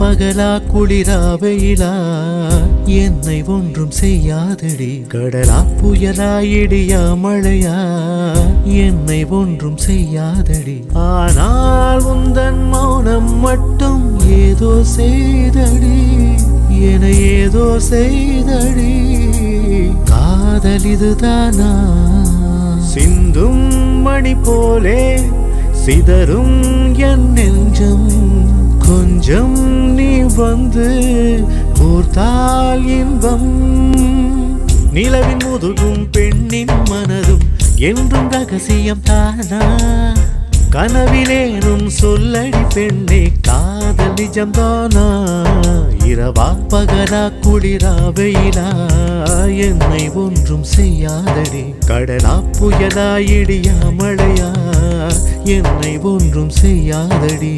பகலா குளிரா வெயிலா என்னை ஒன்றும் செய்யாதடி கடலா புயலா இடியா மழையா என்னை ஒன்றும் செய்யாதடி ஆனால் உந்தன் மௌனம் மட்டும் ஏதோ செய்தடி என ஏதோ செய்தடி காதல் இதுதானா சிந்தும் மணி போலே சிதறும் என் நெஞ்சம் கொஞ்சம் நீ வந்து கோர்த்தால் இன்பம் நிலவின் முதுகும் பெண்ணின் மனதும் என்றும் ரகசியம் தானா கனவிலேனும் சொல்லடி பெண்ணே காதல் நிஜம்தானா இரவா பகலா குளிரா வெயிலா என்னை ஒன்றும் செய்யாதடி கடலா புயலா இடியா மழையா என்னை ஒன்றும் செய்யாதடி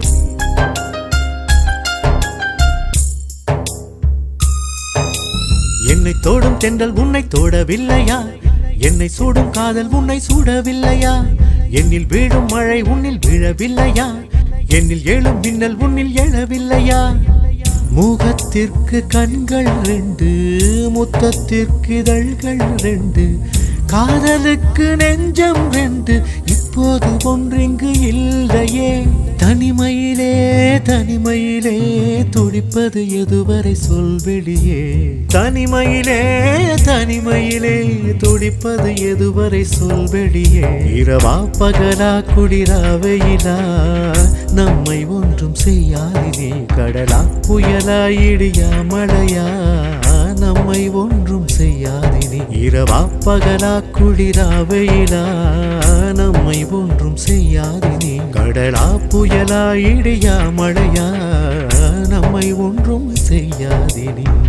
என்னை தோடும் தென்றல் உன்னை தோடவில்லையா என்னை சூடும் காதல் உன்னை சூடவில்லையா என்னில் வீழும் மழை உன்னில் வீழவில்லையா என்னில் எழும் மின்னல் உன்னில் எழவில்லையா முகத்திற்கு கண்கள் ரெண்டு முத்தத்திற்கு இதழ்கள் ரெண்டு காதலுக்கு நெஞ்சம் ரெண்டு இப்போது ஒன்றிங்கு இல்லையே தனிமையிலே தனிமையிலே துடிப்பது எதுவரை சொல்வெளியே தனிமையிலே தனிமையிலே துடிப்பது எதுவரை சொல்வெளியே இரவா பகலா குளிரா வெயிலா நம்மை ஒன்றும் செய்யாதினே கடலா புயலா இடியா மழையா நம்மை ஒன்றும் செய்யாதினே இரவா பகலா குளிரா வெயிலா நம்மை ஒன்றும் செய்யாதினே கடலா புயலா இடியா மழையா நம்மை ஒன்றும் செய்யாதினே